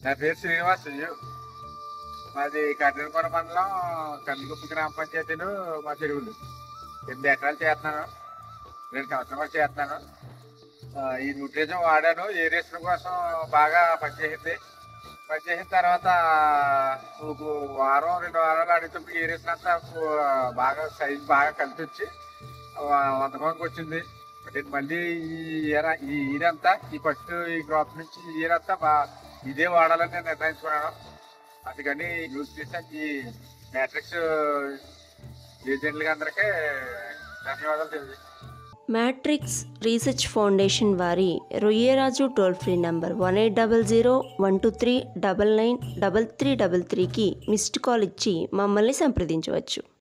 నా పేరు శ్రీనివాస్ మాది కట్టెలకొండ మండలం కందుగుప్ప గ్రామ పంచాయతీలు మా చెరువులు ఎనిమిది ఎకరాలు చేస్తున్నాను రెండు సంవత్సరాలు చేస్తున్నాను ఆ, ఈ న్యూట్రిజం వాడాను ఏరియేషన్ కోసం బాగా పనిచేసింది పనిచేసిన తర్వాత ఒక వారం రెండు వారాలు ఆడేటప్పుడు ఏరియేషన్ అంతా ఆ, బాగా సైజ్ బాగా కలిసి వచ్చి వ- వంద మందికి వచ్చింది నేను మళ్ళీ ఈ ఇయర్ ఈ ఇయర్ అంతా ఈ ఫస్ట్ ఈ క్రాప్ నుంచి ఈ ఇయర్ అంతా బా ఇదే వాడాలని నేను నిర్ణయించుకున్నాను అందుకని న్యూట్రిషన్ ఈ మ్యాట్రిక్స్ ఏజెంట్లకి అందరికీ ధన్యవాదాలు తెలియజేస్తాను మ్యాట్రిక్స్ రీసెర్చ్ ఫౌండేషన్ వారి Royyaraju toll free number one eight double zero one two three double nine double three double త్రీకి మిస్డ్ కాల్ ఇచ్చి మమ్మల్ని సంప్రదించవచ్చు